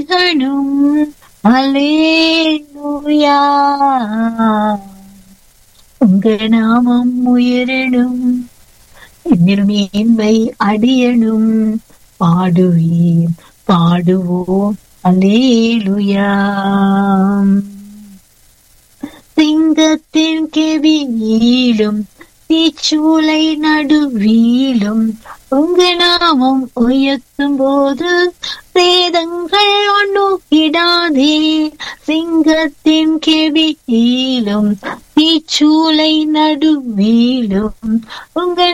துதிகணும் அல்லேலூயா உங்க நாமம் உயரணும் என்னில் மேன்மை அடியணும் பாடுவீர் பாடுவோம் அல்லேலூயா சிங்கத்தின் கெவியிலும் தீச்சூளை நடுவிலும் உங்க நாமம் உயர்த்தும் போது சேதங்கள் ஒண்ணுகிடாதே சிங்கத்தின் கெவியிலும் தீச்சூளை நடுவிலும் உங்க